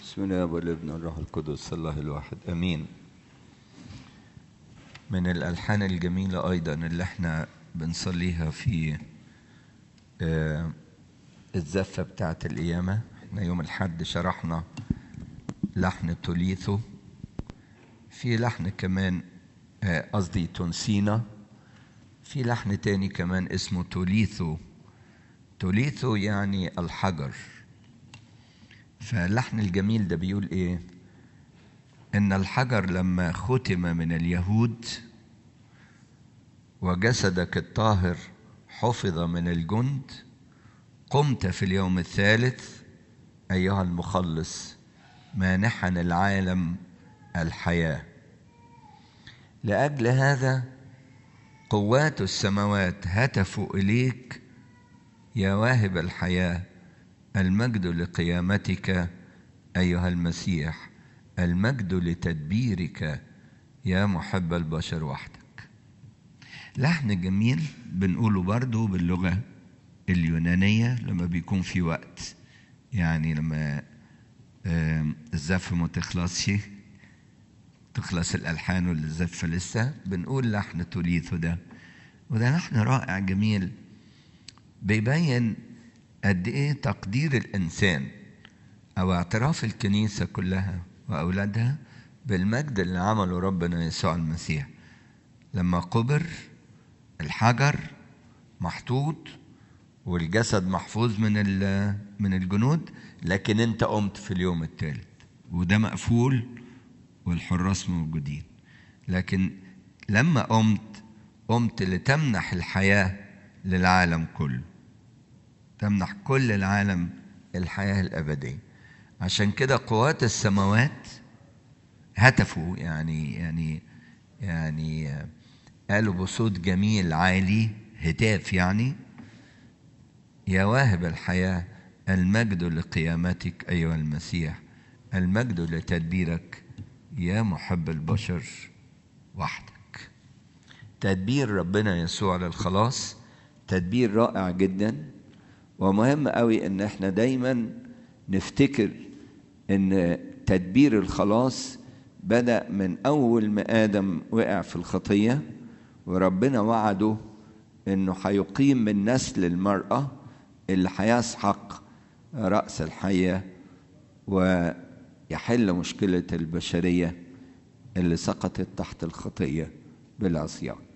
بسم الله والابن والروح القدس الله الواحد امين من الالحان الجميله ايضا اللي احنا بنصليها في آه، الزفه بتاعه القيامه احنا يوم الحد شرحنا لحن توليثو في لحن كمان آه، قصدي تونسينا في لحن تاني كمان اسمه توليثو توليثو يعني الحجر فاللحن الجميل ده بيقول ايه ان الحجر لما ختم من اليهود وجسدك الطاهر حفظ من الجند قمت في اليوم الثالث ايها المخلص مانحا العالم الحياه لاجل هذا قوات السماوات هتفوا اليك يا واهب الحياه المجد لقيامتك ايها المسيح المجد لتدبيرك يا محب البشر وحدك لحن جميل بنقوله برضو باللغه اليونانيه لما بيكون في وقت يعني لما آم، الزفه ما تخلصش تخلص الالحان والزفه لسه بنقول لحن توليثو ده وده لحن رائع جميل بيبين قد ايه تقدير الانسان او اعتراف الكنيسه كلها واولادها بالمجد اللي عمله ربنا يسوع المسيح لما قبر الحجر محطوط والجسد محفوظ من ال- من الجنود لكن انت قمت في اليوم الثالث وده مقفول والحراس موجودين لكن لما قمت قمت لتمنح الحياه للعالم كله تمنح كل العالم الحياة الأبدية عشان كده قوات السماوات هتفوا يعني يعني يعني قالوا بصوت جميل عالي هتاف يعني يا واهب الحياة المجد لقيامتك أيها المسيح المجد لتدبيرك يا محب البشر وحدك تدبير ربنا يسوع للخلاص تدبير رائع جدا ومهم قوي ان احنا دايما نفتكر ان تدبير الخلاص بدأ من اول ما ادم وقع في الخطية وربنا وعده انه هيقيم من نسل المرأة اللي هيسحق رأس الحية ويحل مشكلة البشرية اللي سقطت تحت الخطية بالعصيان